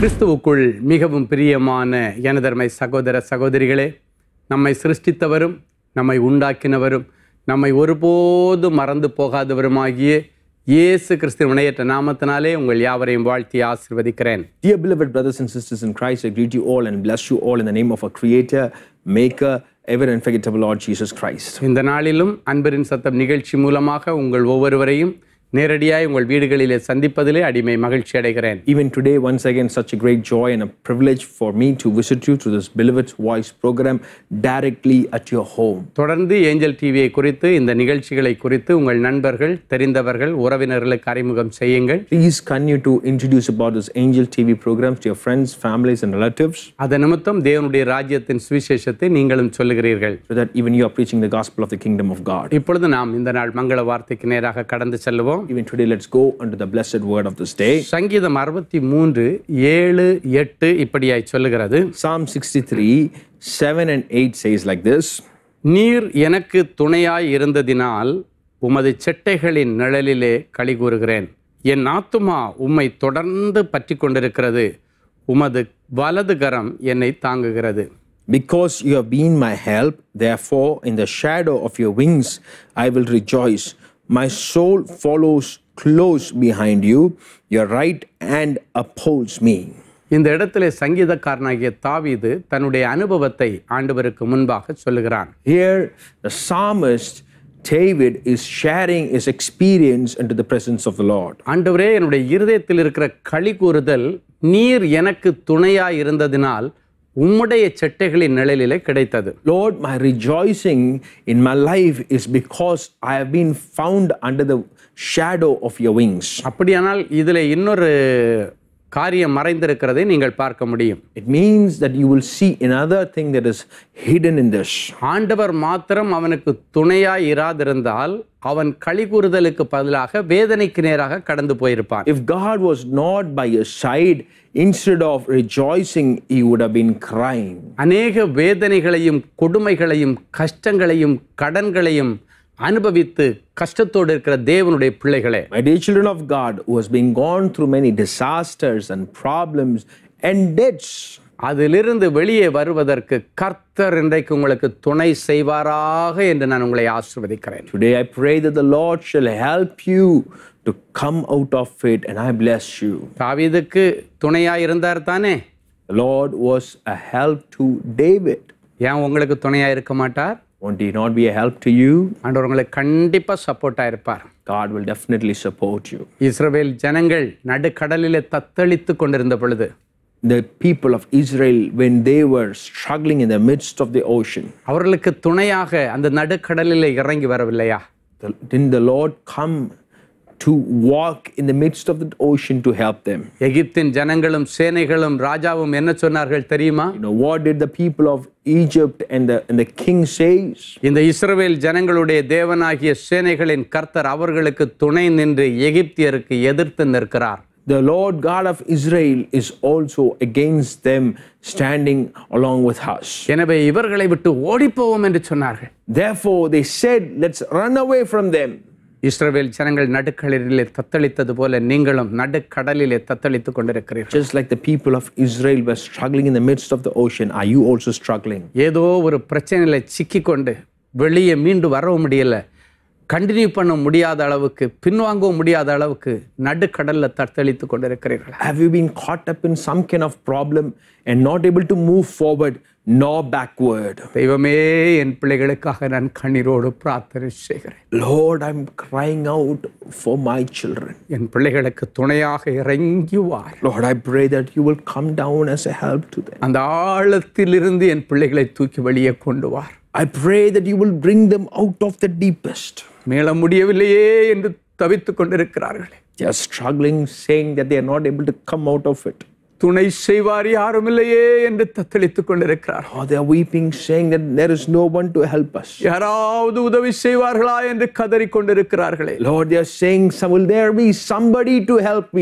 கிறிஸ்துவுக்குள் மிகவும் பிரியமான எனதர்மை சகோதர சகோதரிகளே நம்மை சிருஷ்டித்தவரும் நம்மை உண்டாக்கினவரும் நம்மை ஒருபோதும் மறந்து போகாதவருமாகிய இயேசு கிறிஸ்து இணையற்ற நாமத்தினாலே உங்கள் யாவரையும் வாழ்த்தி ஆசிர்வதிக்கிறேன் Dear beloved brothers and sisters in Christ, I greet you all and bless you all in the name of our Creator, Maker, ever unforgettable Lord Jesus Christ. இந்த நாளிலும் அன்பரின் சத்தம் நிகழ்ச்சி மூலமாக உங்கள் ஒவ்வொருவரையும் நேரடியாய் உங்கள் வீடுகளிலே சந்திப்பதிலே அடிமை மகிழ்ச்சி அடைகிறேன் Even today, once again, such a great joy and a privilege for me to visit you through this Beloved Voice program directly at your home. தொடர்ந்து ஏஞ்சல் டிவியை குறித்து இந்த நிகழ்ச்சிகளை குறித்து உங்கள் நண்பர்கள் தெரிந்தவர்கள் உறவினர்களுக்கு அறிமுகம் செய்யுங்கள் Please continue to introduce about this Angel TV programs to your friends, families, and relatives அதன் நிமித்தம் தேவனுடைய ராஜ்யத்தின் சுவிசேஷத்தை நீங்களும் சொல்லுகிறீர்கள் so that even you are preaching the gospel of the kingdom of God. இப்பொழுது நாம் இந்த நாள் மங்கள வார்த்தைக்கு நேராக கடந்து செல்லுவோம் Even today, let's go unto the blessed word of this day. சங்கீதம் அறுபத்தி மூன்று ஏழு எட்டு இப்படியாய் சொல்லுகிறது Psalm 63, 7 and 8 says like this. நீர் எனக்கு துணையாய் இருந்ததினால் உமது செட்டைகளின் நிழலிலே களி கூறுகிறேன் என் ஆத்துமா உம்மை தொடர்ந்து பற்றி கொண்டிருக்கிறது உமது வலது கரம் என்னை தாங்குகிறது Because you have been my help, therefore, in the shadow of your wings I will rejoice. My soul follows close behind you, your right hand upholds me. இந்த இடத்திலே சங்கீதக்காரனாகிய தாவீது தன்னுடைய அனுபவத்தை ஆண்டவருக்கு முன்பாக சொல்லுகிறான் Here, the psalmist David is sharing his experience into the presence of the Lord. ஆண்டவரே என்னுடைய இருதயத்தில் இருக்கிற களி கூறுதல் நீர் எனக்கு துணையாய் இருந்ததினால் உம்முடைய செட்டைகளின் நிழலிலே கிடைத்தது Lord, my rejoicing in my life is because I have been found under the shadow of your wings. அப்படியானால் இதில் இன்னொரு காரியம் மறைந்திருக்கிறதை நீங்கள் பார்க்க முடியும் It means that you will see another thing that is hidden in this. ஆண்டவர் மாத்திரம் அவனுக்கு துணையாய் இராதிருந்தால் அவன் களி கூறுதலுக்கு பதிலாக வேதனைக்கு நேராக கடந்து போயிருப்பான் If God was not by your side, instead of rejoicing, he would have been crying. அநேக வேதனைகளையும் கொடுமைகளையும் கஷ்டங்களையும் கடன்களையும் அனுபவித்து கஷ்டத்தோடு இருக்கிற தேவனுடைய பிள்ளைகளே My dear children of God, who has been gone through many disasters and problems and debts, அதிலிருந்து வெளியே வருவதற்கு கர்த்தர் இன்றைக்கு உங்களுக்கு துணை செய்வாராக என்று நான் உங்களை ஆசிர்வதிக்கிறேன் today I pray that the Lord shall help you to come out of it, and I bless you. தாவீதுக்கு துணையாய் இருந்தார் தானே The Lord was a help to David. ஏன் உங்களுக்கு துணையா இருக்க மாட்டார் Won't he not be a help to you? ஆண்டவர் உங்களுக்கு கண்டிப்பா சப்போர்ட்டா இருப்பார் God will definitely support you. இஸ்ரவேல் ஜனங்கள் நடுக்கடலிலே தத்தளித்து கொண்டிருந்த பொழுது The people of Israel, when they were struggling in the midst of the ocean, அவர்களுக்கு துணையாக அந்த நடுக்கடலிலே இறங்கி வரவில்லையா the- didn't the Lord come to walk in the midst of the ocean to help them? எகிப்தின் ஜனங்களும் சேனைகளும் ராஜாவும் என்ன சொன்னார்கள் தெரியுமா You know, what did the people of Egypt and the, and the king says? இந்த இஸ்ரவேல் ஜனங்களுடைய தேவனாகிய சேனைகளின் கர்த்தர் அவர்களுக்கு துணை நின்று எகிப்தியருக்கு எதிர்த்து நிற்கிறார் The Lord God of Israel is also against them, standing along with us. எனவே இவர்களை விட்டு ஓடிப்போவோம் என்று சொன்னார்கள் Therefore, they said, Let's run away from them. இஸ்ரவேல் ஜனங்கள் நடுக்கடலிலே தத்தளித்தது போல நீங்களும் நடுக்கடலிலே தத்தளித்துக் கொண்டிருக்கிறீர்கள் Just like the people of Israel were struggling in the midst of the ocean, are you also struggling? ஏதோ ஒரு பிரச்சனையில சிக்கிக்கொண்டு வெளியே மீண்டு வரவும் முடியல கண்டினியூ பண்ண முடியாத அளவுக்கு பின்வாங்கவும் முடியாத அளவுக்கு நடுக்கடல்ல தத்தளித்து கொண்டிருக்கிறீர்களா Have you been caught up in some kind of problem and not able to move forward nor backward? தெய்வமே என் பிள்ளைகளுக்காக நான் கண்ணீரோடு பிரார்த்தனை செய்கிறேன் Lord, I'm crying out for my children. என் பிள்ளைகளுக்கு துணையாக இறங்கி வார் Lord, I pray that you will come down as a help to them. அந்த ஆழத்திலிருந்து என் பிள்ளைகளை தூக்கி வெளியே கொண்டு வார் I pray that you will bring them out of the deepest. மீள முடியவில்லையே என்று தவித்துக் கொண்டிருக்கிறார்களே They are struggling, saying that they are not able to come out of it. துணை செய்வார் யாரும் இல்லையே என்று தத்தளித்துக் கொண்டிருக்கிறார் Or they are weeping, saying that there is no one to help us. யாராவது உதவி செய்வார்களா என்று கதறிக் கொண்டிருக்கிறார்களே Lord, they are saying, "Some- Will there be somebody to help me?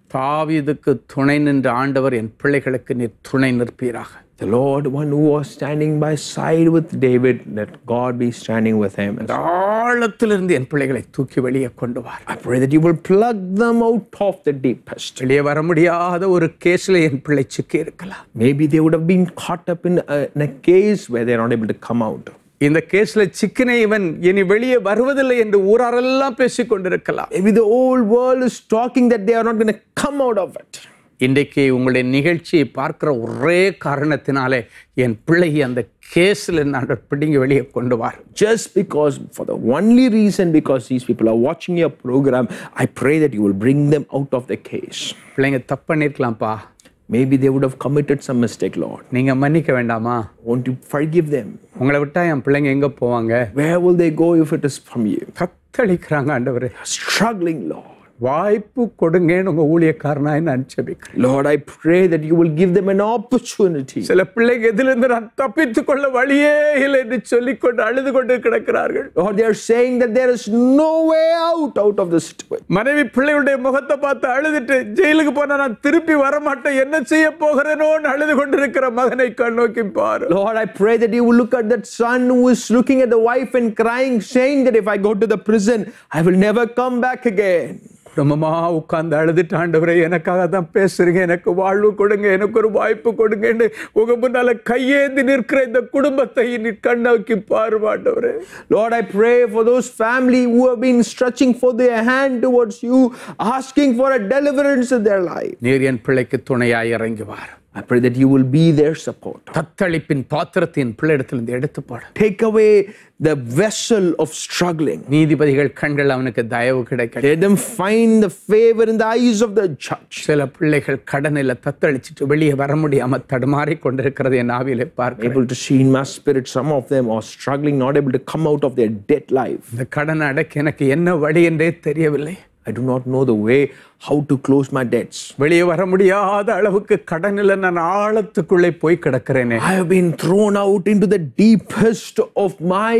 தாவீதுக்கு துணை நின்ற ஆண்டவர் என் பிள்ளைகளுக்கு நீர் துணை நிற்பீராக The Lord, one who was standing by side with David, let God be standing with him. இந்த ஆழத்திலிருந்து என் பிள்ளைகளை தூக்கி வெளியே கொண்டு வார் I pray that you will plug them out of the deepest. வெளியே வர முடியாத ஒரு கேஸ்ல என் பிள்ளை சிக்கி இருக்கலாம் Maybe they would have been caught up in a, in a case where they're not able to come out. இந்த கேஸ்ல சிக்கின இவன் இனி வெளியே வருவதில்லை என்று ஊராரெல்லாம் பேசிக் கொண்டிருக்கலாம் Maybe the whole world is talking that they are not going to come out of it. இன்றைக்கு உங்களுடைய நிகழ்ச்சியை பார்க்கிற ஒரே காரணத்தினாலே என் பிள்ளையை அந்த கேஸில் நான் பிடிங்கி வெளியே கொண்டு வார் Just because, for the only reason, because these people are watching your program, I pray that you will bring them out of the case. பிள்ளைங்க தப்பு பண்ணியிருக்கலாம்ப்பா Maybe they would have committed some mistake, Lord. நீங்க மன்னிக்க வேண்டாமா Won't you forgive them? உங்களை விட்டா என் பிள்ளைங்க எங்க போவாங்க Where will they go if it is from you? தத்தளிக்கிறாங்க ஆண்டவரே Struggling, Lord. வாய்ப்பு கொடுங்கன்னு உங்க ஊழியக்காரனாய் நான் ஜெபிக்கிறேன் Lord, I pray that you will give them an opportunity. சில பிள்ளைங்க எதிலிருந்து நான் தப்பித்துக் கொள்ள வழியே இல்லை என்று சொல்லிக்கொண்டு அழுது கொண்டு கிடக்கிறார்கள் Lord, they are saying that there is no way out out of this situation. மனைவி பிள்ளைகளுடைய முகத்தை பார்த்து அழுதுட்டு ஜெயிலுக்கு போனா நான் திருப்பி வரமாட்டேன் என்ன செய்ய போகிறேனோன்னு அழுது கொண்டிருக்கிற மகனை கண்ணோக்கி பாரு Lord, I pray that you will look at that son who is looking at the wife and crying, saying that if I go to the prison, I will never come back again. குடும்பமா உட்கார்ந்து அழுதுட்டு ஆண்டவரே எனக்காக தான் பேசுறீங்க எனக்கு வாழ்வு கொடுங்க எனக்கு ஒரு வாய்ப்பு கொடுங்கன்னு உங்க முன்னால கையேந்தி நிற்கிற இந்த குடும்பத்தை நீ கண்ணோக்கி பாரு ஆண்டவரே Lord, I pray for those family who have been stretching for their hand towards you, asking for a deliverance in their life. நீர் என் பிள்ளைக்கு துணையாய் இறங்கி வார் I pray that you will be their support. தத்தளிப்பின் பாத்திரத்தின் பிள்ளையிடத்திலிருந்து எடுத்து போடு Take away the vessel of struggling. நீதிபதிகள் கண்கள் அவனுக்கு தயவு கிடைக்க Let them find the favor in the eyes of the judge. சில பிள்ளைகள் கடனில் தத்தளிச்சிட்டு வெளியே வர முடியாம தடுமாறி கொண்டிருக்கிறது என் ஆவியிலே பார்க்கிறேன் Able to see in my spirit, some of them are struggling, not able to come out of their debt life. இந்த கடனை அடைக்க எனக்கு என்ன வழி என்றே தெரியவில்லை I do not know the way how to close my debts. வெளியே வர முடியாத அளவுக்கு கடனில் நான் ஆழத்துக்குள்ளே போய் கிடக்கிறேனே I have been thrown out into the deepest of my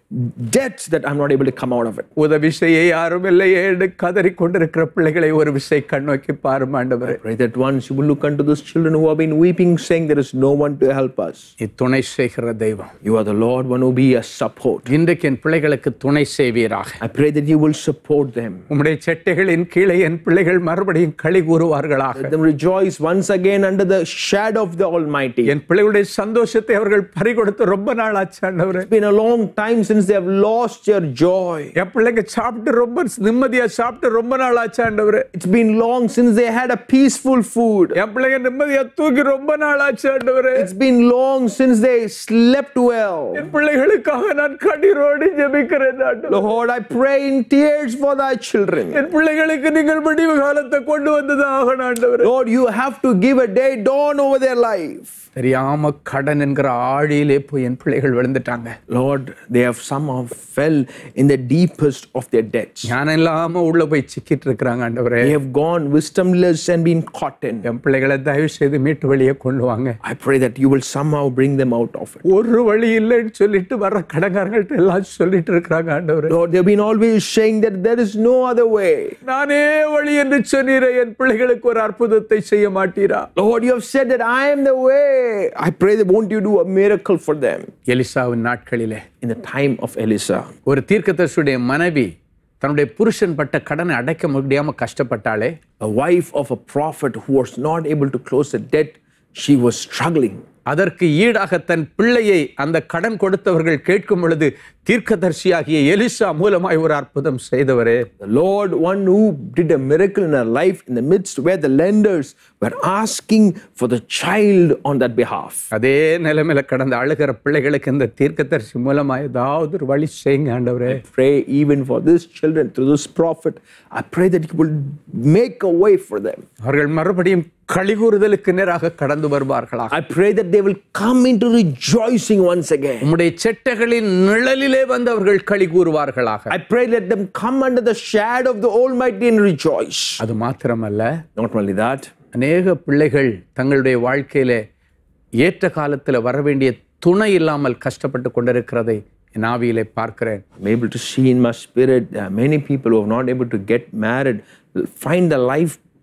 debts that I'm not able to come out of it. உதவி செய்ய யாரும் இல்லையே என்று கதறி கொண்டிருக்கிற பிள்ளைகளை ஒரு விசை கண்ணோக்கி பாரும் ஆண்டவரே Pray that once you will look unto those children who have been weeping, saying there is no one to help us. நீ துணை செய்கிற தெய்வம் You are the Lord, one who be a support. இன்றைக்கு என் பிள்ளைகளுக்கு துணை செய்வீராக I pray that you will support them. உம்முடைய செட்டைகளின் கீழே என் பிள்ளைகள் மறுபடியும் களி கூறுவார்களாக Let them rejoice once again under the shadow of the Almighty. என் பிள்ளைகளுடைய சந்தோஷத்தை அவர்கள் பறிகொடுத்து ரொம்ப நாள் ஆச்சு ஆண்டவரே It's been a long time since they have lost their joy. என் பிள்ளைங்க சாப்பிட்டு ரொம்ப நிம்மதியா சாப்பிட்டு ரொம்ப நாள் ஆச்சு ஆண்டவரே It's been long since they had a peaceful food. என் பிள்ளைங்க நிம்மதியா தூக்கி ரொம்ப நாள் ஆச்சு ஆண்டவரே It's been long since they slept well. என் பிள்ளைகளுக்காக நான் கண்ணீரோடு ஜெபிக்கிறேன் ஆண்டவரே. Lord, I pray in tears for thy children. என் பிள்ளைகளுக்கு நீங்கள் முடிவு காலத்தை கொண்டு வந்தது ஆகணும் ஆண்டவரே Lord, you have to give a day dawn over their life. தெரியாம கடன் என்கிற ஆழியிலே போய் என் பிள்ளைகள் விழுந்துட்டாங்க Lord, they have somehow fell in the deepest of their debts. ஞானம் இல்லாம உள்ள போய் சிக்கிட்டு இருக்கிறாங்க ஆண்டவரே They have gone wisdomless and been caught in. என் பிள்ளைகளை தயவு செய்து மீட்டு வெளியே கொண்டு வாங்க I pray that you will somehow bring them out of it. ஒரு வழி இல்லைன்னு சொல்லிட்டு வர்ற கடங்காரங்கள்ட்ட எல்லாம் சொல்லிட்டு இருக்கிறாங்க ஆண்டவரே Lord, they've been always saying that there is no other way. நானே வழி என்று சொன்னீரே என் பிள்ளைகளுக்கு ஒரு அற்புதத்தை செய்ய மாட்டீரா Lord, you have said that I am the way. I pray that won't you do a miracle for them? எலிசாவின் நாட்களிலே In the time of Elisha, ஒரு தீர்க்கதரிசியுடைய மனைவி தன்னுடைய புருஷன் பட்ட கடனை அடைக்க முடியாம கஷ்டப்பட்டாலே a wife of a prophet who was not able to close the debt, she was struggling. அதற்கு ஈடாக தன் பிள்ளையை அந்த கடன் கொடுத்தவர்கள் கேட்கும் பொழுது தீர்க்கதரிசியாகிய எலிசா மூலமாய் ஒரு அற்புதம் செய்தவரே The Lord, one who did a miracle in her life in the midst where the lenders were asking for the child on that behalf. அதே நிலைமையில கடந்த அழுகிற பிள்ளைகளுக்கு இந்த தீர்க்கதரிசி மூலமா ஏதாவது ஒரு வழி செய்யுங்க ஆண்டவரே Pray even for these children through this prophet. I pray that you will make a way for them. அவர்கள் மறுபடியும் கழிகூறுதலுக்கு நேராக கடந்து வருவார்களாக I pray that they will come into rejoicing once again. உம்முடைய செட்டைகளின் நிழலிலே வந்து அவர்கள் களி கூறுவார்களாக I pray let them come under the shadow of the Almighty and rejoice. அது மாத்திரமல்ல Not only that, அநேக பிள்ளைகள் தங்களுடைய வாழ்க்கையில ஏற்ற காலத்தில் வர வேண்டிய துணை இல்லாமல் கஷ்டப்பட்டு கொண்டிருக்கிறதை என் ஆவியிலே பார்க்கிறேன் I'm able to see in my spirit there are many people who are not able to get married, find the life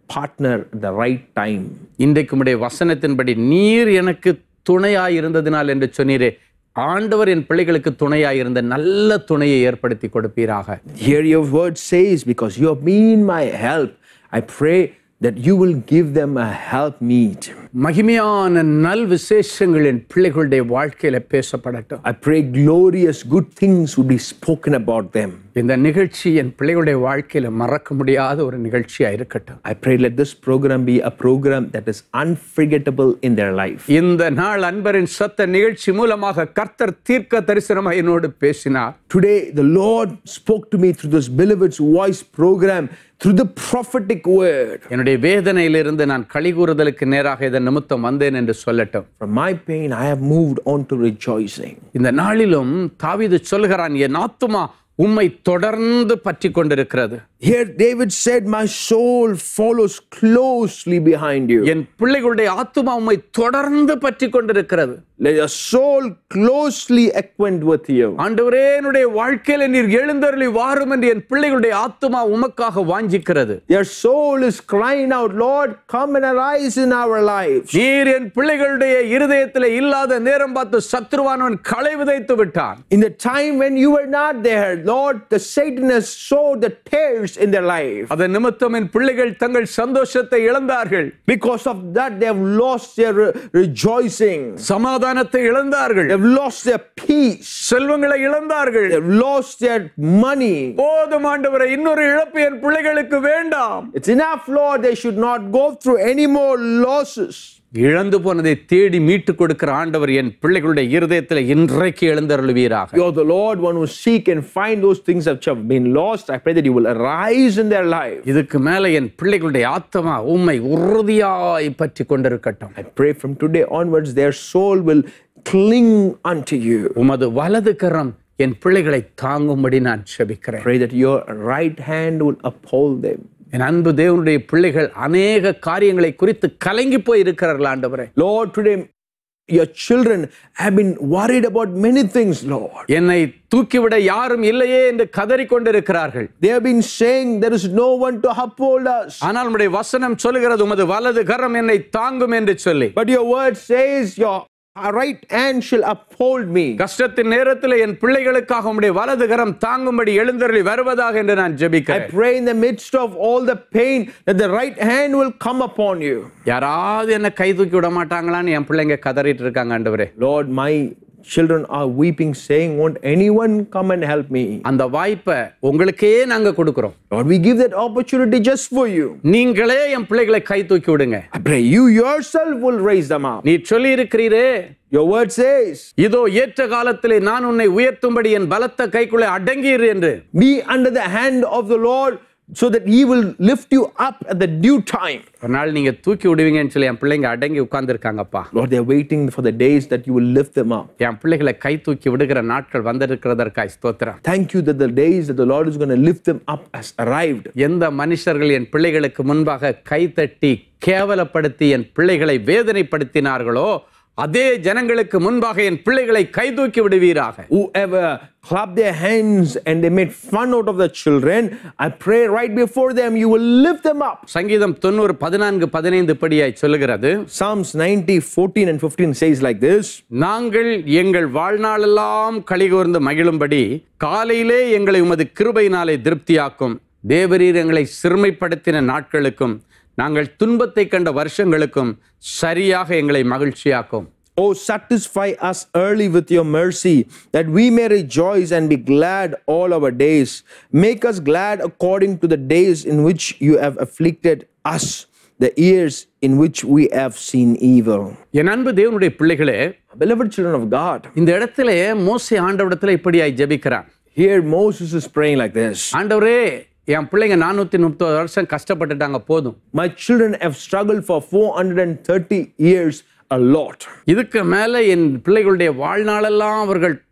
partner at the right time. இன்றைக்கு உம்முடைய வசனத்தின்படி நீர் எனக்கு துணையாய் இருந்ததினால் என்று சொன்னீரே ஆண்டவர் என் பிள்ளைகளுக்கு துணையாய் இருந்த நல்ல துணையை ஏற்படுத்தி கொடுப்பீராக Here your word says, because you have been my help, I pray that you will give them a help meet. மகிமையான நல் விசேஷங்கள் என் பிள்ளைகளுடைய வாழ்க்கையில பேசப்படட்டும் I pray glorious good things would be spoken about them. இந்த நிகழ்ச்சி என் பிள்ளைகளுடைய வாழ்க்கையில மறக்க முடியாத ஒரு நிகழ்ச்சியா இருக்கட்டும் I pray let this program be a program that is unforgettable in their life. இந்த நாள் அன்பரின் சத்த நிகழ்ச்சி மூலமாக கர்த்தர் தீர்க்க தரிசனமாக என்னோடு பேசினார் Today, the Lord spoke to me through this Beloved's Voice program, through the prophetic word. என்னுடைய வேதனையிலிருந்து நான் கலிகூறுதலுக்கு நேராக இதன் நிமித்தம் வந்தேன் என்று சொல்லட்டும் From my pain, I have moved on to rejoicing. இந்த நாளிலும் தாவீது சொல்கிறான் என் ஆத்துமா உம்மை தொடர்ந்து பற்றி கொண்டிருக்கிறது Here, David said, My soul follows closely behind you. என் பிள்ளைகளுடைய ஆத்துமா உம்மை தொடர்ந்து பற்றி கொண்டிருக்கிறது Let your soul closely acquaint with you. ஆண்டவரே என்னுடைய வாழ்க்கையில நீர் எழுந்தருளி வாரும் என்று என் பிள்ளைகளுடைய ஆத்துமா உமக்காக வாஞ்சிக்கிறது Your soul is crying out, Lord, come and arise in our lives. நீர் என் பிள்ளைகளுடைய இருதயத்தில் இல்லாத நேரம் பார்த்து சத்ருவானவன் களை விதைத்து விட்டான் In the time when you were not there, Lord, the Satan has sowed the tares in their life. அதன் நிமித்தம் என் பிள்ளைகள் தங்கள் சந்தோஷத்தை இழந்தார்கள் Because of that, they have lost their re- rejoicing. சமாதானத்தை இழந்தார்கள் They've lost their peace. செல்வங்களை இழந்தார்கள் They've lost their money. போதும் ஆண்டவரை இன்னொரு இழப்பு என் பிள்ளைகளுக்கு வேண்டாம் It's enough, Lord. They should not go through any more losses. இழந்து போனதை தேடி மீட்டு கொடுக்கிற ஆண்டவர் என் பிள்ளைகளுடைய இருதயத்தில் இன்றைக்கு எழுந்தருளுவீராக You're the Lord, one who seek and find those things which have been lost. I pray that you will arise in their life. இதுக்கு மேல என் பிள்ளைகளுடைய ஆத்மா உம்மை உறுதியாய் பற்றி கொண்டிருக்கட்டும் I pray from today onwards, their soul will cling unto you. உமது வலது கரம் என் பிள்ளைகளை தாங்கும்படி நான் செபிக்கிறேன் Pray that your right hand will uphold them. என் அன்பு தேவனுடைய பிள்ளைகள் அநேக காரியங்களை குறித்து கலங்கி போய் இருக்கிறார்கள் ஆண்டவரே Lord, today your children have been worried about many things, Lord. என்னை தூக்கிவிட யாரும் இல்லையே என்று கதறிக் கொண்டிருக்கிறார்கள் They have been saying there is no one to uphold us. ஆனால் உம்முடைய வசனம் சொல்லுகிறது உமது வலது கரம் என்னை தாங்கும் என்று சொல்லி But your word says your right hand shall uphold me. கஷ்டத்தின் நேரத்தில் என் பிள்ளைகளுக்காக உம்முடைய வலது கரம் தாங்கும்படி எழுந்தருளி வருவதாக என்று நான் I ஜெபிக்கிறேன் pray in the midst of all the pain that the right hand will come upon you. யாராவது என்ன கை தூக்கி விட மாட்டாங்களான்னு என் பிள்ளைங்க கதறிட்டு இருக்காங்க ஆண்டவரே Lord, my children are weeping, saying, Won't anyone come and help me? அந்த வாய்ப்பை உங்களுக்கே நாங்க கொடுக்கிறோம் Lord, we give that opportunity just for you. நீங்களே என் பிள்ளைகளை கை தூக்கி விடுங்க I pray you yourself will raise them up. நீ சொல்லி இருக்கிறீரே Your word says, இதோ ஏற்ற காலத்திலே நான் உன்னை உயர்த்தும்படி என் பலத்த கைக்குள்ளே அடங்கீர் என்று Be under the hand of the Lord so that he will lift you up at the due time. ஒரு நாள் நீங்க தூக்கி விடுவீங்கன்னு சொல்லி என் பிள்ளைங்க அடங்கி உட்கார்ந்துருக்காங்கப்பா Lord, they're waiting for the days that you will lift them up. என் பிள்ளைகளை கை தூக்கி விடுகிற நாட்கள் வந்திருக்கிறதற்காய் ஸ்தோத்திரம் Thank you that the days that the Lord is going to lift them up has arrived. எந்த மனுஷர்கள் என் பிள்ளைகளுக்கு முன்பாக கை தட்டி கேவலப்படுத்தி என் பிள்ளைகளை வேதனைப்படுத்தினார்களோ அதே ஜனங்களுக்கு முன்பாக என் பிள்ளைகளை கை தூக்கி விடுவீராக Whoever clapped their hands and they made fun out of the children, I pray right before them, you will lift them up. சங்கீதம் தொண்ணூறு பதினான்கு பதினைந்து படியாய் சொல்லுகிறது Psalms 90, 14 and 15 says like this நாங்கள் எங்கள் வாழ்நாளெல்லாம் கலிகூர்ந்து மகிழும்படி காலையிலே எங்களை உமது கிருபையினாலே திருப்தியாக்கும் தேவரீர் எங்களை சிறுமைப்படுத்தின நாட்களுக்கும் நாங்கள் துன்பத்தை கண்ட வருஷங்களுக்கும் சரியாக எங்களை மகிழ்ச்சியாக்கும் Oh, satisfy us early with your mercy, that we may rejoice and be glad all our days. Make us glad according to the days in which you have afflicted us, the years in which we have seen evil. என் அன்பு தேவனுடைய பிள்ளைகளே Beloved children of God, இந்த இடத்துல மோசே ஆண்டவரிடத்துல இப்படியாய் ஜெபிக்கிறான் here Moses is praying like this ஆண்டவரே என் பிள்ளைங்க நானூத்தி முப்பது வருஷம் கஷ்டப்பட்டுட்டாங்க போதும் My children have struggled for 430 years a lot. இதுக்கு மேல என் பிள்ளைகளுடைய வாழ்நாளெல்லாம் அவர்கள்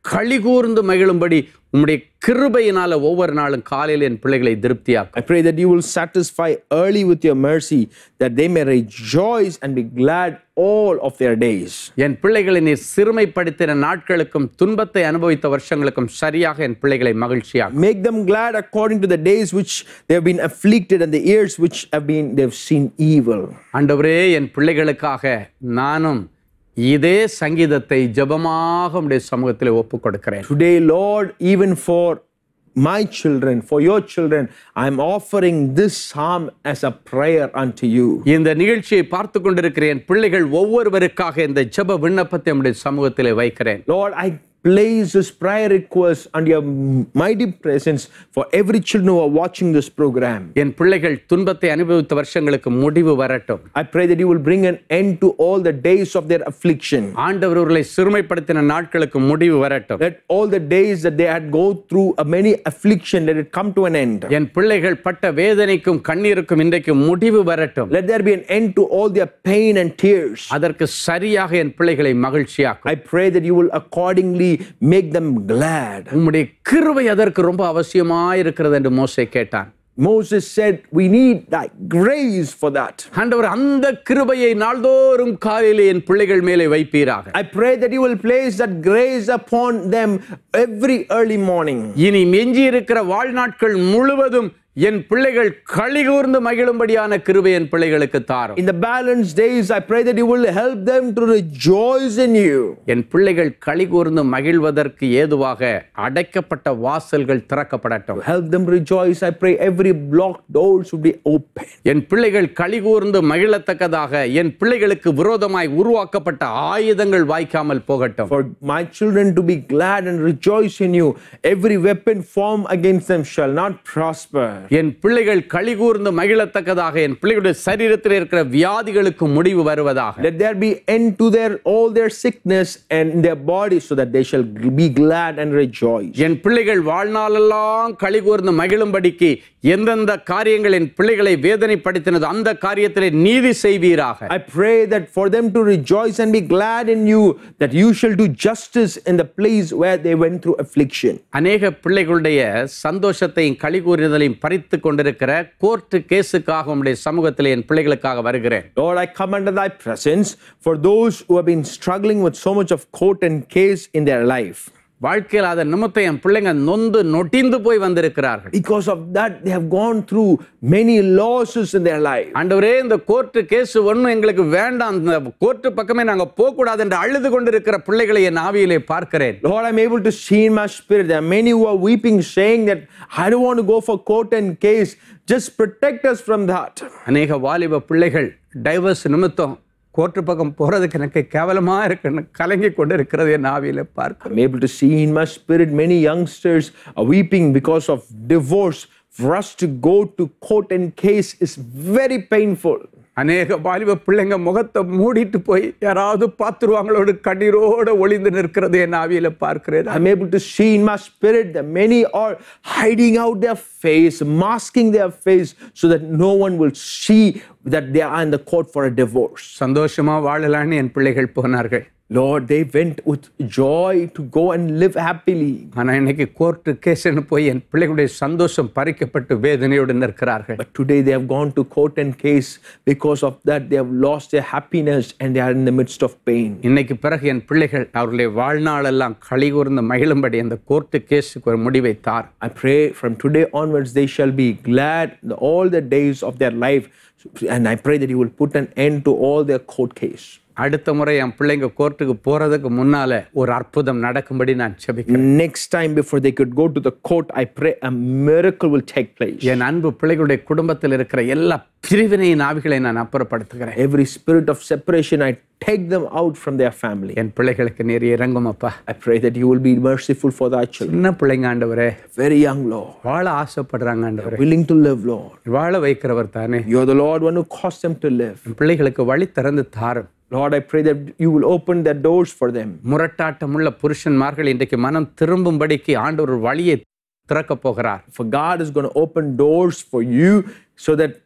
களிகூர்ந்து மகிழும்படி உம்முடைய கிருபையினால ஒவ்வொரு நாளும் காலையில் என் பிள்ளைகளை திருப்தியாக்கும் I pray that you will satisfy early with your mercy, that they may rejoice and be glad all of their days. என் பிள்ளைகளை நீர் சிறுமைப்படுத்தின நாட்களுக்கும் துன்பத்தை அனுபவித்த வருஷங்களுக்கும் சரியாக என் பிள்ளைகளை மகிழ்ச்சியாகும் Make them glad according to the days which they have been afflicted and the years which have been they've seen evil. ஆண்டவரே என் பிள்ளைகளுக்காக நானும் இதே சங்கீதத்தை ஜெபமாக உடைய சமூகத்தில் ஒப்புக் கொடுக்கிறேன் Today, Lord, even for my children, for your children, I'm offering this psalm as a prayer unto you. இந்த நிகழ்ச்சியை பார்த்து கொண்டிருக்கிற என் பிள்ளைகள் ஒவ்வொருவருக்காக இந்த ஜெப விண்ணப்பத்தை உடைய சமூகத்தில் வைக்கிறேன் Lord, I place this prayer request under your mighty presence for every children who are watching this program. என் பிள்ளைகள் துன்பத்தை அனுபவித்த வருஷங்களுக்கு முடிவு வரட்டும் I pray that you will bring an end to all the days of their affliction. ஆண்டவர் அவர்களை சிறுமைப்படுத்தின நாட்களுக்கு முடிவு வரட்டும் Let all the days that they had go through a many affliction, let it come to an end. என் பிள்ளைகள் பட்ட வேதனைக்கும் கண்ணீருக்கும் இன்றைக்கு முடிவு வரட்டும் Let there be an end to all their pain and tears. அதற்கு சரியாக என் பிள்ளைகளை மகிழ்ச்சியாக்கும் I pray that you will accordingly make them glad. உம்முடைய கிருபை அதற்கு ரொம்ப அவசியமா இருக்கிறது என்று மோசே கேட்டான் Moses said, We need thy grace for that. ஆண்டவர் அந்த கிருபையை நாள்தோறும் காலையிலே என் பிள்ளைகள் மேலே வைப்பீராக I pray that you will place that grace upon them every early morning. இனி எஞ்சி இருக்கிற வாழ்நாட்கள் முழுவதும் என் பிள்ளைகள் களிகூர்ந்து மகிழும்படியான கிருபை என் பிள்ளைகளுக்கு தாரும் In the balanced days, I pray that you will help them to rejoice in you. என் பிள்ளைகள் களிகூர்ந்து மகிழ்வதற்கு ஏதுவாக அடைக்கப்பட்ட வாசல்கள் திறக்கப்படட்டும் Help them rejoice. I pray every blocked doors will be open. என் பிள்ளைகள் களிகூர்ந்து மகிழத்தக்கதாக என் பிள்ளைகளுக்கு விரோதமாய் உருவாக்கப்பட்ட ஆயுதங்கள் வாய்க்காமல் போகட்டும் For my children to be glad and rejoice in you, every weapon formed against them shall not prosper. என் பிள்ளைகள் களிகூர்ந்து மகிழத்தக்கதாக என் பிள்ளைகளுடைய சரீரத்தில் இருக்கிற வியாதிகளுக்கு முடிவு வருவதாக Let there be end to their all their sickness and in their body, so that they shall be glad and rejoice. என் பிள்ளைகள் வாழ்நாளெல்லாம் களிகூர்ந்து மகிழும்படிக்கு எந்தெந்த காரியங்கள் என் பிள்ளைகளை வேதனைப்படுத்தினது அந்த காரியத்திலே நீதி செய்வீராக I pray that for them to rejoice and be glad in you, that you shall do justice in the place where they went through affliction. அநேக பிள்ளைகளுடைய சந்தோஷத்தையும் களிகூறுதலையும் பறித்து கொண்டிருக்கிற கோர்ட்டு கேஸுக்காக உம்முடைய சமூகத்தில் என் பிள்ளைகளுக்காக வருகிறேன் Lord, I come under thy presence for those who have been struggling with so much of court and case in their life. வாழ்க்கையில் அதன் நிமித்தம் என் பிள்ளைங்க நொந்து நொட்டிந்து போய் வந்திருக்கிறார்கள் Because of that, they have gone through many losses in their life. ஆண்டவரே இந்த court case ஒன்றும் எங்களுக்கு வேண்டாம் இந்த கோர்ட்டு பக்கமே நாங்கள் போகக்கூடாது என்று அழுது கொண்டிருக்கிற பிள்ளைகளை என் ஆவியிலே பார்க்கிறேன் Lord, I'm able to see in my spirit there are many who are weeping, saying that I don't want to go for court and case. Just protect us from that. அநேக வாலிப பிள்ளைகள் டைவர்ஸ் நிமித்தம் court பக்கம் போறதுக்கு எனக்கு கேவலமா இருக்குன்னு கலங்கி கொண்டு இருக்கிறது என் ஆவியில பார்க்கிறேன் I'm able to see in my spirit many youngsters are weeping because of divorce. For us to go to court and case is very painful. அநேக வாலிப பிள்ளைங்க முகத்தை மூடிட்டு போய் யாராவது பார்த்துருவாங்களோடு கண்ணீரோட ஒளிந்து நிற்கிறது என் ஆவியில பார்க்கிறேன் I'm able to see in my spirit that many are hiding out their face, masking their face so that no one will see that they are in the court for a divorce. சந்தோஷமா வாழலான்னு என் பிள்ளைகள் போனார்கள் Lord, they went with joy to go and live happily. ஆனா இன்னைக்கு court கேஸ்ன்னு போய் என் பிள்ளைகளுடைய சந்தோஷம் பறிக்கப்பட்டு வேதனையோடு நிற்கிறார்கள் But today they have gone to court and case. Because of that, they have lost their happiness and they are in the midst of pain. இன்னைக்கு பிறகு என் பிள்ளைகள் அவர்களுடைய வாழ்நாளெல்லாம் களிகூர்ந்து மகிழும்படி அந்த கோர்ட்டு கேஸுக்கு ஒரு முடிவை தார் I pray from today onwards they shall be glad the- all the days of their life. And I pray that you will put an end to all their court case. அடுத்த முறை என் பிள்ளைங்க கோர்ட்டுக்கு போறதுக்கு முன்னால ஒரு அற்புதம் நடக்கும்படி நான் செபிக்கிறேன் Next time, before they could go to the court, I pray a miracle will take place. என் அன்பு பிள்ளைகளுடைய குடும்பத்தில் இருக்கிற எல்லா பிரிவினையின் ஆவிகளை நான் அப்புறப்படுத்துகிறேன் Every spirit of separation, I take them out from their family. என் பிள்ளைகளுக்கு நீர் இறங்கும் அப்பா I pray that you will be merciful for thy children. சின்ன பிள்ளைங்க ஆண்டவரே Very young, Lord, வாழ ஆசைப்படுறாங்க ஆண்டவரே willing to live, Lord. வாழ வைக்கிறவர் தானே You're the Lord, one who caused them to live. என் பிள்ளைகளுக்கு வழி திறந்து தாரும் Lord, I pray that you will open the doors for them. முரட்டாட்டமுள்ள புருஷன்மார்கள் இன்றைக்கு மனம் திரும்பும்படிக்கு ஆண்டவர் ஒரு வழியை திறக்க போகிறார் For God is going to open doors for you so that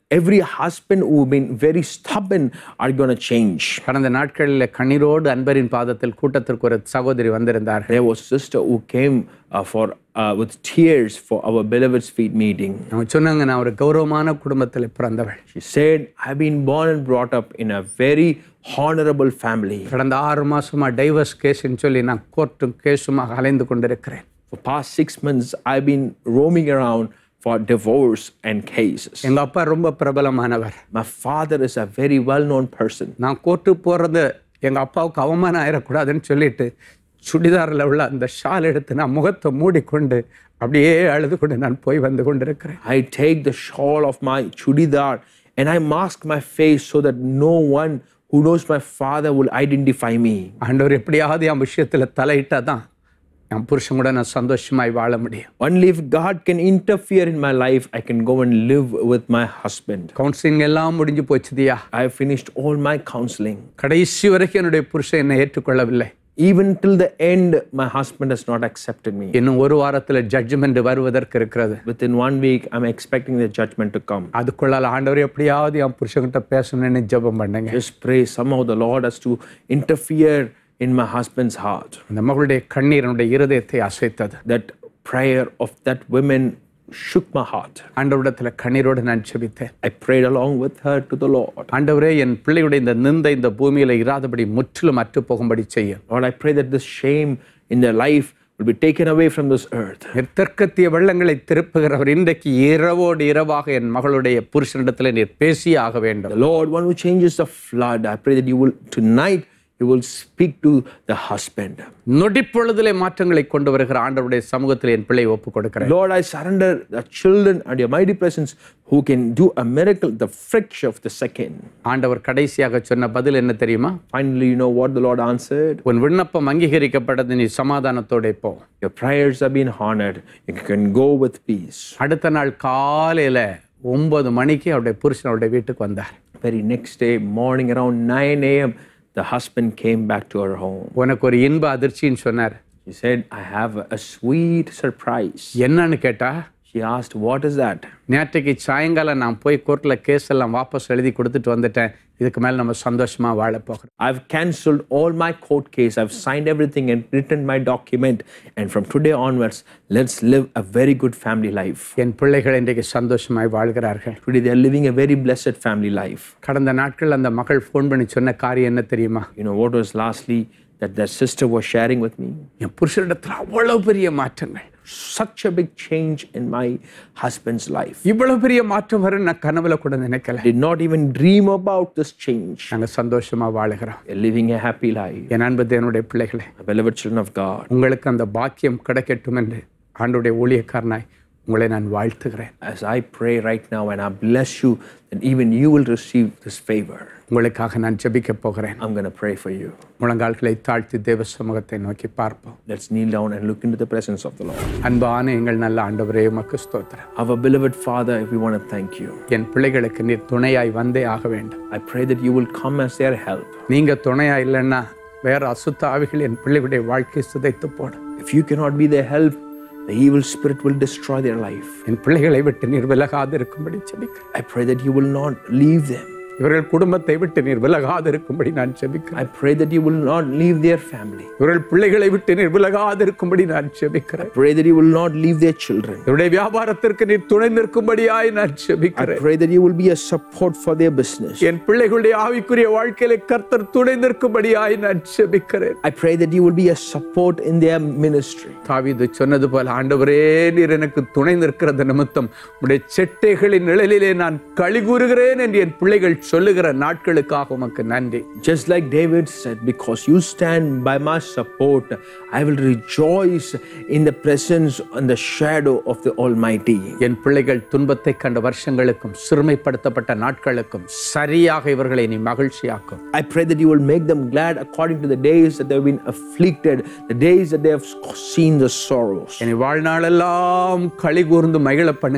every husband who've been very stubborn are going to change. கடந்த நாட்களில் கண்ணீரோடு அன்பரின் பாதத்தில் கூட்டத்திற்கு ஒரு சகோதரி வந்திருந்தார் There was a sister who came uh, for uh, with tears for our beloved's feet meeting. அவங்க சொன்னாங்க நான் ஒரு கௌரவமான குடும்பத்தில் பிறந்தவள் She said, "I've been born and brought up in a very honorable family. கடந்த ஆறு மாசமா டைவர்ஸ் கேஸ்ன்னு சொல்லி நான் கோர்ட்டும் கேஸுமாக அலைந்து கொண்டிருக்கிறேன் For past six months, I've been roaming around for divorce and cases. எங்க அப்பா ரொம்ப பிரபலமானவர் My father is a very well-known person. நான் கோர்ட்டு போறது எங்க அப்பாவுக்கு அவமானம் ஆயிடக்கூடாதுன்னு சொல்லிட்டு சுடிதாரில் உள்ள அந்த ஷால் எடுத்து நான் முகத்தை மூடிக்கொண்டு அப்படியே அழுது கொண்டு நான் போய் வந்து கொண்டிருக்கிறேன் I take the shawl of my chudidar and I mask my face so that no one who knows my father will identify me. ஆண்டவர் எப்படியாவது என் விஷயத்தில் தலையிட்டா தான் என் புருஷன் கூட நான் சந்தோஷமாய் வாழ முடியும் Only if God can interfere in my life, I can go and live with my husband. Counselling எல்லாம் முடிஞ்சு போச்சுதியா I have finished all my counseling. கடைசி வரைக்கும் என்னுடைய புருஷன் என்னை ஏற்றுக்கொள்ளவில்லை Even till the end, my husband has not accepted me. இன்னும் ஒரு வாரத்தில் ஜட்ஜ்மெண்ட் வருவதற்கு இருக்கிறது Within one week, I'm expecting the judgment to come. அதுக்குள்ளால ஆண்டவர் எப்படியாவது என் புருஷன்கிட்ட பேசணும்னு ஜெபம் பண்ணுங்க Just pray. Somehow the Lord has to interfere in my husband's heart. அந்த மகளுடைய கண்ணீர் என்னுடைய இருதயத்தை அசைத்தது That prayer of that woman shook my heart. ஆண்டவரிடத்தில் கண்ணீரோடு நான் ஜெபித்தேன் I prayed along with her to the Lord. ஆண்டவரே என் பிள்ளையுடைய இந்த நிந்தை இந்த பூமியில இராதபடி முற்றிலும் அற்று போகும்படி செய்யும் Lord, I pray that this shame in their life will be taken away from this earth. நீர் தெற்கத்திய வெள்ளங்களை திருப்புகிறவர் இன்றைக்கு இரவோடு இரவாக என் மகளுடைய புருஷனிடத்தில் நீர் பேசியே ஆக வேண்டும் The Lord, one who changes the flood, I pray that you will tonight you will speak to the husband. நொடிப்பொழுதிலே மாற்றங்களை கொண்டு வருகிற ஆண்டவருடைய சமூகத்தில் என் பிள்ளை ஒப்பு கொடுக்கிறேன் Lord, I surrender the children and your mighty presence who can do a miracle the fraction of the second. ஆண்டவர் கடைசியாக சொன்ன பதில் என்ன தெரியுமா Finally, you know what the Lord answered? உன் விண்ணப்பம் அங்கீகரிக்கப்பட்டது நீ சமாதானத்தோட போ Your prayers have been honored. You can go with peace. அடுத்த நாள் காலையில ஒன்பது மணிக்கு அவருடைய புருஷன் அவருடைய வீட்டுக்கு வந்தார் Very next day, morning around 9 a.m., the husband came back to her home. உனக்கு ஒரு இன்ப அதிர்ச்சின்னு சொன்னார் He said, I have a sweet surprise. என்னன்னு கேட்டா She asked, What is that? நேற்றைக்கு சாயங்காலம் நான் போய் கோர்ட்டில் கேஸ் எல்லாம் வாபஸ் எழுதி கொடுத்துட்டு வந்துட்டேன் இதுக்கு மேலே நம்ம சந்தோஷமா வாழ போகிறோம் I've cancelled all my court case. I've signed everything and written my document. And from today onwards, let's live a very good family life. என் பிள்ளைகள் இன்றைக்கு சந்தோஷமாய் வாழ்கிறார்கள் Today, they are living a very blessed family life. கடந்த நாட்கள் அந்த மகள் phone பண்ணி சொன்ன காரியம் என்ன தெரியுமா You know, what was lastly that their sister was sharing with me? என் புருஷனிடத்தில் அவ்வளவு பெரிய மாற்றங்கள் Such a big change in my husband's life. இவ்வளவு பெரிய மாற்றம் வரும் நான் கனவுல கூட நினைக்கல Did not even dream about this change. நாங்கள் சந்தோஷமா வாழுகிறோம் They're living a happy life. என் அன்பு தேவனுடைய பிள்ளைகளே My beloved children of God. உங்களுக்கு அந்த பாக்கியம் கிடைக்கட்டும் என்று ஆண்டுடைய ஊழியக்காரனாய் உங்களை நான் வாழ்த்துகிறேன் As I pray right now and I bless you, then even you will receive this favor. உங்களுக்காக நான் ஜெபிக்க போகிறேன் I'm going to pray for you. முழங்கால்களை தாழ்த்தி தேவ சமூகத்தை நோக்கி பார்ப்போம் Let's kneel down and look into the presence of the Lord. அன்பான எங்கள் நல்ல ஆண்டவரே உமக்கு ஸ்தோத்திரம் Our beloved Father, we want to thank you. என் பிள்ளைகளுக்கு நீர் துணையாய் வந்தே ஆக வேண்டும் I pray that you will come as their help. நீங்க துணையா இல்லைன்னா வேற அசுத்த ஆவிகள் என் பிள்ளைகளுடைய வாழ்க்கை சிதைத்து போடும் If you cannot be their help, the evil spirit will destroy their life. என் பிள்ளைகளை விட்டு நீர் விலகாது இருக்கும்படி ஜெபிக்கிறேன் I pray that you will not leave them. இவர்கள் குடும்பத்தை விட்டு நீர் விலகாது இருக்கும்படி நான் ஜெபிக்கிறேன் I pray that you will not leave their family. இவர்கள் பிள்ளைகளை விட்டு நீர் விலகாது இருக்கும்படி நான் ஜெபிக்கிறேன் Pray that you will not leave their children. இவருடைய வியாபாரத்திற்கு நீர் துணை நிற்கும்படியாய் நான் I ஜெபிக்கிறேன் pray that you will be a support for their business. என் பிள்ளைகளுடைய ஆவிக்குரிய வாழ்க்கையில கர்த்தர் துணை நிற்கும்படியாய் நான் ஜெபிக்கிறேன் I pray that you will be a support in their ministry. தாவீது சொன்னது போல ஆண்டவரே நீர் எனக்கு துணை நிற்கிறது நிமித்தம் உடைய செட்டைகளின் நிழலிலே நான் களி கூறுகிறேன் என்று என் பிள்ளைகள் சொல்லுகிற நாட்களுக்காக உமக்கு நன்றி Just like David said, because you stand by my support, I will rejoice in the presence and the shadow of the Almighty. என் பிள்ளைகள் துன்பத்தை கண்ட வருஷங்களுக்கும் சிறுமைப்படுத்தப்பட்ட நாட்களுக்கும் சரியாக இவர்களை நீ மகிழ்ச்சியாக்கும் I pray that you will make them glad according to the days that they have been afflicted, the days that they have seen the sorrows. என்னை வாழ்நாளெல்லாம் களி கூர்ந்து மகிழ பண்ணுகிற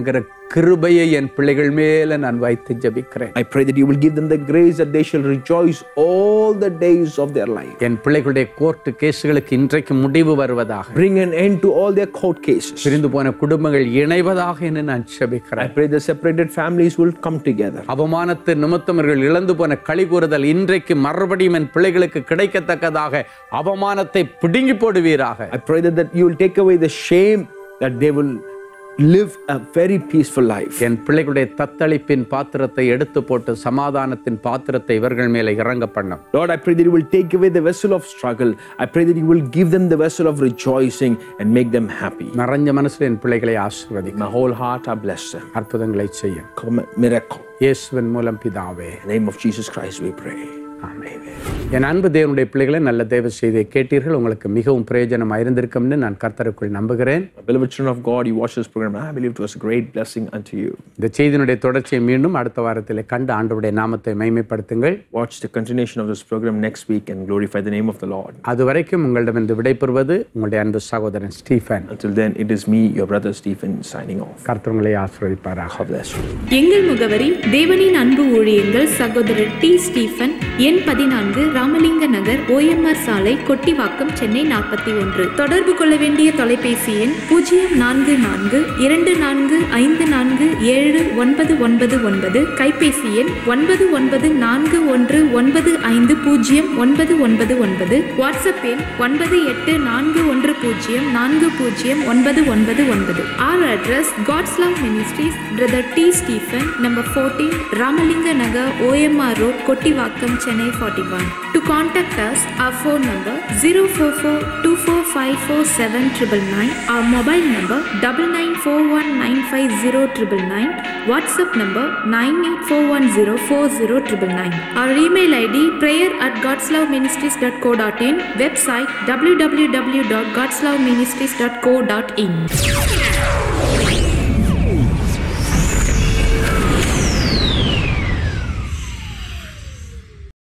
கிருபையை என் பிள்ளைகள் மேல நான் வைத்து ஜெபிக்கிறேன் I pray that you will give them the grace that they shall rejoice all the days of their life. என் பிள்ளைகளுடைய கோர்ட்டு கேசுகளுக்கு இன்றைக்கு முடிவு வருவதாக Bring an end to all their court cases. பிரிந்து போன குடும்பங்கள் இணைவதாக என்று நான் ஜெபிக்கிறேன் I pray the separated families will come together. அவமானத்து நிமித்தமர்கள் இழந்து போன களி கூறுதல் இன்றைக்கு மறுபடியும் என் பிள்ளைகளுக்கு கிடைக்கத்தக்கதாக அவமானத்தை பிடுங்கி போடுவீராக I pray that, that you will take away the shame that they will live a very peaceful life. என் பிள்ளைகளுடைய தத்தளிப்பின் பாத்திரத்தை எடுத்து போட்டு சமாதானத்தின் பாத்திரத்தை இவர்கள் மேலே இறங்க பண்ணும் Lord, I pray that you will take away the vessel of struggle. I pray that you will give them the vessel of rejoicing and make them happy. நிறைஞ்ச மனசுல என் பிள்ளைகளை ஆசிர்வதி My whole heart, I bless them. அற்புதங்களை செய்யும் Come, miracle. இயேசுவின் மூலம் பிதாவே In the name of Jesus Christ, we pray. ஆமென். என் அன்பு தேவனுடைய பிள்ளைகளை நல்ல தேவ செய்தியை கேட்டீர்கள் உங்களுக்கு மிகவும் பிரயோஜனமாக இருந்திருக்கும்னு நான் கர்த்தருக்குள் நம்புகிறேன் Beloved children of God, you watch this program. I believe it was a great blessing unto you. இந்த செய்தியினுடைய தொடர்ச்சியை மீண்டும் அடுத்த வாரத்தில் கண்டு ஆண்டவருடைய நாமத்தை மைமைப்படுத்துங்கள் Watch the continuation of this program next week and glorify the name of the Lord. அது வரைக்கும் உங்களிடமிருந்து விடைபெறுவது உங்களுடைய அன்பு சகோதரன் Stephen Until then, it is me, your brother Stephen, signing off. கர்த்தவங்களை ஆசிர்வதிப்பாராக God bless you. எங்கள் முகவரி தேவனின் அன்பு ஊழியங்கள் சகோதரர் டி ஸ்டீஃபன் எண் பதினான்கு ராமலிங்க நகர் ஓஎம்ஆர் சாலை கொட்டிவாக்கம் சென்னை நாற்பத்தி ஒன்று தொடர்பு கொள்ள வேண்டிய தொலைபேசி எண் பூஜ்ஜியம் நான்கு நான்கு இரண்டு நான்கு ஐந்து நான்கு ஏழு ஒன்பது ஒன்பது ஒன்பது கைபேசி எண் ஒன்பது ஒன்பது நான்கு ஒன்று ஒன்பது ஐந்து பூஜ்ஜியம் ஒன்பது ஒன்பது ஒன்பது வாட்ஸ்அப் எண் ஒன்பது எட்டு நான்கு ஒன்று பூஜ்ஜியம் நான்கு பூஜ்ஜியம் ஒன்பது ஒன்பது ஒன்பது Our address God's Love Ministries, Brother T. Stephen, number 14, Ramalinga Nagar, OMR Road, Kottivakkam, Chennai 41. To contact us, our phone number 044-2454-7999, our mobile number 9941950999, WhatsApp number 9841040999. Our email ID prayer at godsloveministries.co.in, website www.godsloveministries.co.in.